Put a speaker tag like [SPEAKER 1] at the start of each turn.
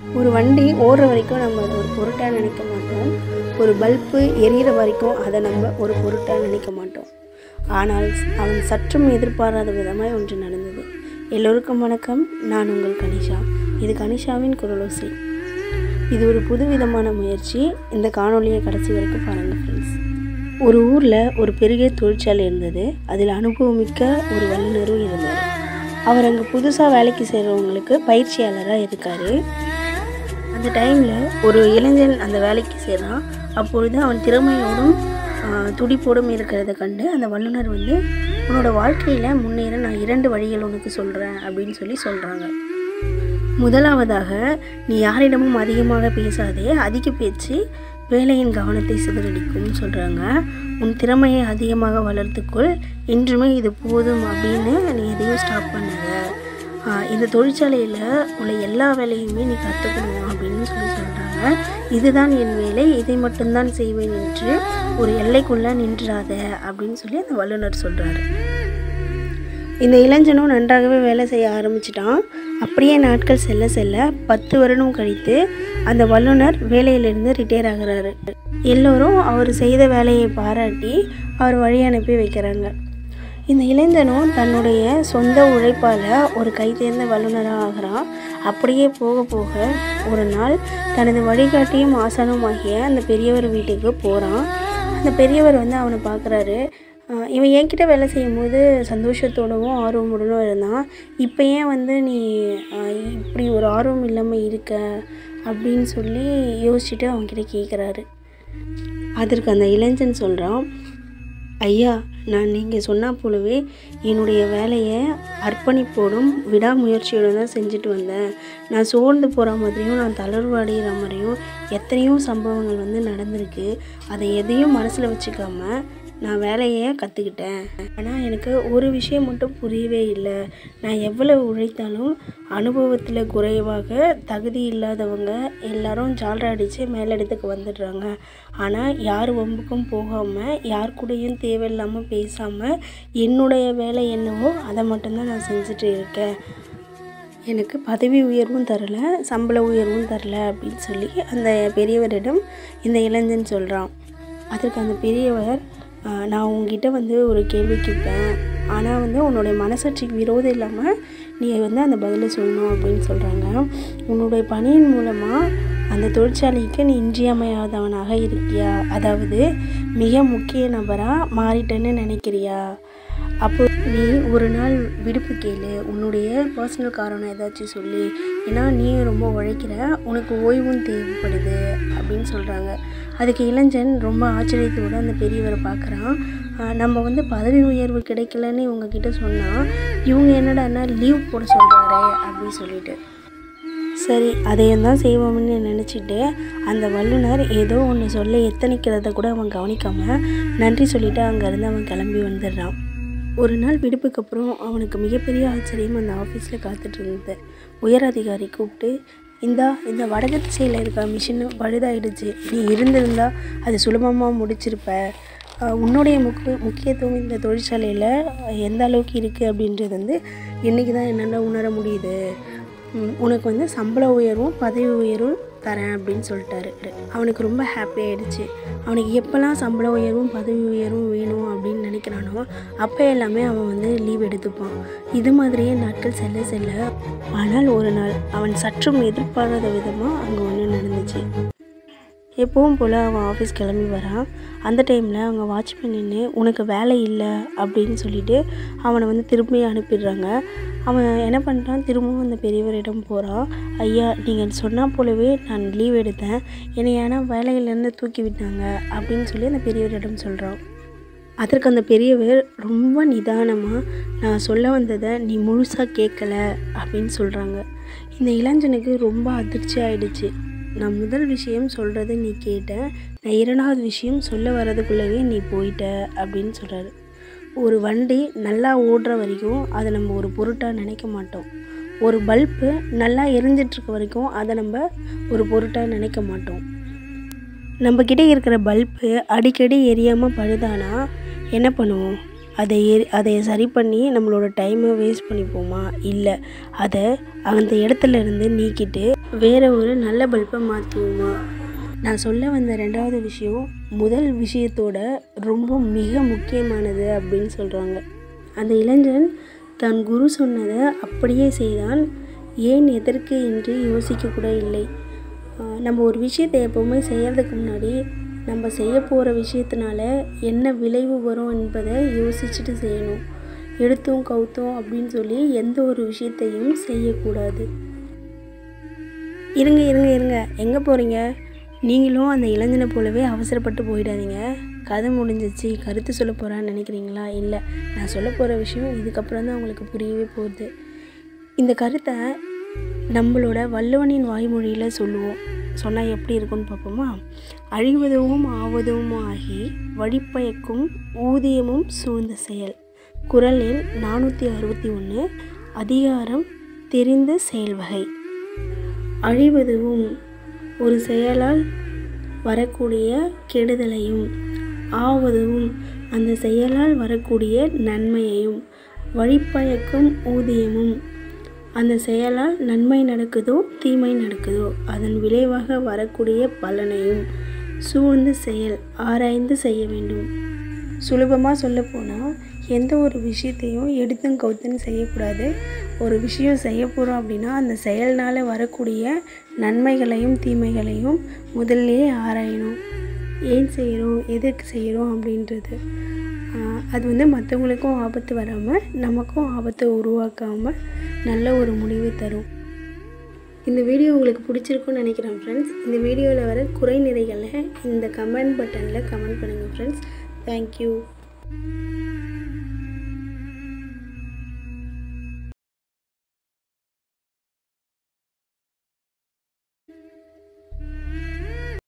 [SPEAKER 1] ஒரு வண்டி ஓடுற வரைக்கும் நம்ம அதை ஒரு பொருட்டாக நினைக்க மாட்டோம் ஒரு பல்பு எரியிற வரைக்கும் அதை நம்ம ஒரு பொருட்டாக நினைக்க மாட்டோம் ஆனால் அவன் சற்றும் எதிர்பாராத விதமாய் ஒன்று நடந்தது எல்லோருக்கும் வணக்கம் நான் உங்கள் கனிஷா இது கனிஷாவின் குரலோசை இது ஒரு புது விதமான முயற்சி இந்த காணொலியை கடைசி வரைக்கும் பாருங்கள் ஃப்ரெண்ட்ஸ் ஒரு ஊரில் ஒரு பெரிய தொழிற்சாலை இருந்தது அதில் அனுபவமிக்க ஒரு வல்லுநரும் இருந்தார் அவர் அங்கே புதுசாக வேலைக்கு சேர்றவங்களுக்கு பயிற்சியாளராக இருக்கார் அந்த டைமில் ஒரு இளைஞன் அந்த வேலைக்கு சேர்றான் அப்பொழுது அவன் திறமையோடும் ஆஹ், துடிப்போடும் இருக்கிறத கண்டு அந்த வல்லுனர் வந்து உன்னோட வாழ்க்கையில் முன்னேற நான் இரண்டு வழிகள் உனக்கு சொல்கிறேன் அப்படின்னு சொல்லி சொல்கிறாங்க முதலாவதாக நீ யாரிடமும் அதிகமாக பேசாதே அதிக பேச்சு வேலையின் கவனத்தை சிதறடிக்கும்னு சொல்கிறாங்க உன் திறமையை அதிகமாக வளர்த்துக்கொள் என்றுமே இது போதும் அப்படின்னு நீ எதையும் ஸ்டாப் பண்ணாத ஆஹ் இந்த தொழிற்சாலையில் உள்ள எல்லா வேலையுமே நீ கற்றுக்கணும் அப்படின்னு சொல்லி சொல்கிறாங்க இதுதான் என் வேலை இதை மட்டும்தான் செய்வேன் என்று ஒரு எல்லைக்குள்ளே நின்றாத அப்படின்னு சொல்லி அந்த வல்லுனர் சொல்கிறாரு இந்த இளைஞனும் நன்றாகவே வேலை செய்ய ஆரம்பிச்சிட்டான் அப்படியே நாட்கள் செல்ல செல்ல பத்து வருடம் கழித்து அந்த வல்லுனர் வேலையிலிருந்து ரிட்டையர் ஆகுறாரு எல்லோரும் அவர் செய்த வேலையை பாராட்டி அவர் வழி அனுப்பி வைக்கிறாங்க இந்த இளைஞனும் தன்னுடைய சொந்த உழைப்பால் ஒரு கைதேர்ந்த வல்லுநராக ஆகிறான் அப்படியே போக போக ஒரு நாள் தனது வழிகாட்டியும் ஆசானுமாகிய அந்த பெரியவர் வீட்டுக்கு போகிறான் அந்த பெரியவர் வந்து அவனை பார்க்குறாரு ஆஹ் இவன் என்கிட்ட வேலை செய்யும்போது சந்தோஷத்தோடவும் ஆர்வமுடனும் இருந்தான் இப்போ ஏன் வந்து நீ ஆஹ் இப்படி ஒரு ஆர்வம் இல்லாமல் இருக்க அப்படின்னு சொல்லி யோசிச்சுட்டு அவன்கிட்ட கேட்குறாரு அதற்கு அந்த இளைஞன் சொல்கிறான் ஐயா நான் நீங்கள் சொன்னா போலவே என்னுடைய வேலையை அர்ப்பணிப்போடும் விடாமுயற்சியோடு தான் செஞ்சுட்டு வந்தேன் நான் சோர்ந்து போகிற மாதிரியும் நான் தளர்வு அடைகிற மாதிரியும் எத்தனையோ சம்பவங்கள் வந்து நடந்திருக்கு அதை எதையும் மனசில் வச்சுக்காம நான் வேலையை கற்றுக்கிட்டேன் ஆனால் எனக்கு ஒரு விஷயம் மட்டும் புரியவே இல்லை நான் எவ்வளவு உழைத்தாலும் அனுபவத்தில் குறைவாக தகுதி இல்லாதவங்க எல்லாரும் ஜால்ரா அடித்து மேலிடத்துக்கு வந்துடுறாங்க ஆனால் யார் வம்புக்கும் போகாமல் யார் கூடயும் தேவையில்லாமல் பேசாமல் என்னுடைய வேலை என்னவோ அதை மட்டும்தான் நான் செஞ்சுட்டு இருக்கேன் எனக்கு பதவி உயர்வும் தரல சம்பள உயர்வும் தரல அப்படின்னு சொல்லி அந்த பெரியவரிடம் இந்த இளைஞன் சொல்கிறான் அதற்கு அந்த பெரியவர் "ஆஹ், நான் உங்ககிட்ட வந்து ஒரு கேள்வி கேட்பேன் ஆனால் வந்து உன்னுடைய மனசாட்சிக்கு விரோதம் இல்லாமல் நீ வந்து அந்த பதிலை சொல்லணும் அப்படின்னு சொல்கிறாங்க உன்னுடைய பணியின் மூலமாக அந்த தொழிற்சாலைக்கு நீ இன்றியமையாதவனாக இருக்கியா அதாவது மிக முக்கிய நபராக மாறிட்டேன்னு நினைக்கிறியா அப்போ நீ ஒரு நாள் விடுப்பு கேளு உன்னுடைய பர்சனல் காரணம் ஏதாச்சும் சொல்லி ஏன்னா நீ ரொம்ப உழைக்கிற உனக்கு ஓய்வும் தேவைப்படுது அப்படின்னு சொல்கிறாங்க அதுக்கு இளைஞன் ரொம்ப ஆச்சரியத்தோடு அந்த பெரியவரை பார்க்குறான் ஆஹ் நம்ம வந்து பதவி உயர்வு கிடைக்கலன்னு இவங்க கிட்ட சொன்னால் இவங்க என்னடான்னா லீவ் போட சொல்கிறாரே அப்படின்னு சொல்லிட்டு சரி அதையும் தான் செய்வோம்னு நினச்சிட்டு அந்த வல்லுனர் ஏதோ ஒன்று சொல்ல எத்தனைக்கிறத கூட அவன் கவனிக்காமல் நன்றி சொல்லிட்டு அங்கேருந்து அவன் கிளம்பி வந்துடுறான் ஒரு நாள் விடுப்புக்கு அப்புறம் அவனுக்கு மிகப்பெரிய ஆச்சரியம் அந்த ஆஃபீஸில் காத்துட்டு இருந்தது உயர் அதிகாரி கூப்பிட்டு இந்தா இந்த வடக்கு திசையில் இருக்க மிஷின் பழுதாயிடுச்சு நீ இருந்திருந்தா அது சுலபமாக முடிச்சிருப்ப ஆஹ் உன்னுடைய முக்கிய முக்கியத்துவம் இந்த தொழிற்சாலையில் எந்த அளவுக்கு இருக்குது அப்படின்றது வந்து இன்றைக்கி தான் என்னால் உணர முடியுது ம், உனக்கு வந்து சம்பள உயர்வும் பதவி உயர்வும் தரேன் அப்படின்னு சொல்லிட்டாரு அவனுக்கு ரொம்ப ஹாப்பி ஆயிடுச்சு அவனுக்கு எப்போல்லாம் சம்பள உயர்வும் பதவி உயர்வும் வேணும் அப்படின்னு நினைக்கிறானோ அப்போ எல்லாமே அவன் வந்து லீவ் எடுத்துப்பான் இது மாதிரியே நாட்கள் செல்ல செல்ல ஆனால் ஒரு நாள் அவன் சற்றும் எதிர்பாராத விதமாக அங்கே ஒன்று நடந்துச்சு எப்பவும் போல் அவன் ஆஃபீஸ் கிளம்பி வரான் அந்த டைமில் அவங்க வாட்ச்மேன் நின்று உனக்கு வேலை இல்லை அப்படின்னு சொல்லிட்டு அவனை வந்து திரும்பி அனுப்பிடுறாங்க அவன் என்ன பண்ணுறான் திரும்பவும் அந்த பெரியவரிடம் போகிறான் ஐயா நீங்கள் சொன்னால் போலவே நான் லீவ் எடுத்தேன் என்னை ஏன்னா வேலையிலேருந்து தூக்கி விட்டாங்க அப்படின்னு சொல்லி அந்த பெரியவரிடம் சொல்கிறான் அதற்கு அந்த பெரியவர் ரொம்ப நிதானமாக நான் சொல்ல வந்ததை நீ முழுசாக கேட்கல அப்படின்னு சொல்கிறாங்க இந்த இளைஞனுக்கு ரொம்ப அதிர்ச்சி ஆயிடுச்சு நான் முதல் விஷயம் சொல்கிறத நீ கேட்ட நான் இரண்டாவது விஷயம் சொல்ல வர்றதுக்குள்ளவே நீ போயிட்ட அப்படின்னு சொல்கிறாரு ஒரு வண்டி நல்லா ஓடுற வரைக்கும் அதை நம்ம ஒரு பொருட்டாக நினைக்க மாட்டோம் ஒரு பல்பு நல்லா எரிஞ்சிட்ருக்க வரைக்கும் அதை நம்ம ஒரு பொருட்டாக நினைக்க மாட்டோம் நம்மக்கிட்ட இருக்கிற பல்பு அடிக்கடி எரியாமல் பழுதானா என்ன பண்ணுவோம் அதை எரி அதை சரி பண்ணி நம்மளோட டைமை வேஸ்ட் பண்ணிப்போமா இல்லை அதை அந்த இடத்துல இருந்து நீக்கிட்டு வேறு ஒரு நல்ல பல்பை மாற்றுவோமா நான் சொல்ல வந்த ரெண்டாவது விஷயம் முதல் விஷயத்தோட ரொம்ப மிக முக்கியமானது அப்படின்னு சொல்கிறாங்க அந்த இளைஞன் தன் குரு சொன்னதை அப்படியே செய்தான் ஏன் எதற்கு என்று யோசிக்க கூட இல்லை ஆஹ் நம்ம ஒரு விஷயத்தை எப்போவுமே செய்யறதுக்கு முன்னாடி நம்ம செய்ய போகிற விஷயத்தினால என்ன விளைவு வரும் என்பதை யோசிச்சுட்டு செய்யணும் எடுத்தோம் கவுத்தோம் அப்படின்னு சொல்லி எந்த ஒரு விஷயத்தையும் செய்யக்கூடாது இருங்க இருங்க இருங்க எங்கே போகிறீங்க நீங்களும் அந்த இளைஞனை போலவே அவசரப்பட்டு போயிடாதீங்க கதை முடிஞ்சிச்சு கருத்து சொல்ல போகிறான்னு நினைக்கிறீங்களா இல்லை நான் சொல்ல போகிற விஷயம் இதுக்கப்புறம் தான் உங்களுக்கு புரியவே போகுது இந்த கருத்தை நம்மளோட வள்ளுவனின் வாய்மொழியில் சொல்லுவோம் சொன்னால் எப்படி இருக்கும்னு பார்ப்போமா அழிவதும் ஆவதும் ஆகி வழிப்பயக்கும் ஊதியமும் சூழ்ந்த செயல் குரல் எண் நானூற்றி அறுபத்தி ஒன்று அதிகாரம் தெரிந்த செயல்வகை அழிவதுவும் ஒரு செயலால் வரக்கூடிய கெடுதலையும் ஆவதும் அந்த செயலால் வரக்கூடிய நன்மையையும் வழிப்பயக்கும் ஊதியமும் அந்த செயலால் நன்மை நடக்குதோ தீமை நடக்குதோ அதன் விளைவாக வரக்கூடிய பலனையும் சூழ்ந்து செயல் ஆராய்ந்து செய்ய வேண்டும் சுலபமாக சொல்லப்போனால் எந்த ஒரு விஷயத்தையும் எடுத்தும் கவுத்துன்னு செய்யக்கூடாது ஒரு விஷயம் செய்ய போகிறோம் அப்படின்னா அந்த செயல்னால் வரக்கூடிய நன்மைகளையும் தீமைகளையும் முதல்லயே ஆராயணும் ஏன் செய்கிறோம் எதற்கு செய்கிறோம் அப்படின்றது ஆஹ் அது வந்து மற்றவங்களுக்கும் ஆபத்து வராமல் நமக்கும் ஆபத்தை உருவாக்காமல் நல்ல ஒரு முடிவை தரும் இந்த வீடியோ உங்களுக்கு பிடிச்சிருக்குன்னு நினைக்கிறேன் ஃப்ரெண்ட்ஸ் இந்த வீடியோவில் வர குறை நிறைகளை இந்த கமெண்ட் பட்டனில் கமெண்ட் பண்ணுங்கள் ஃப்ரெண்ட்ஸ் தேங்க்யூ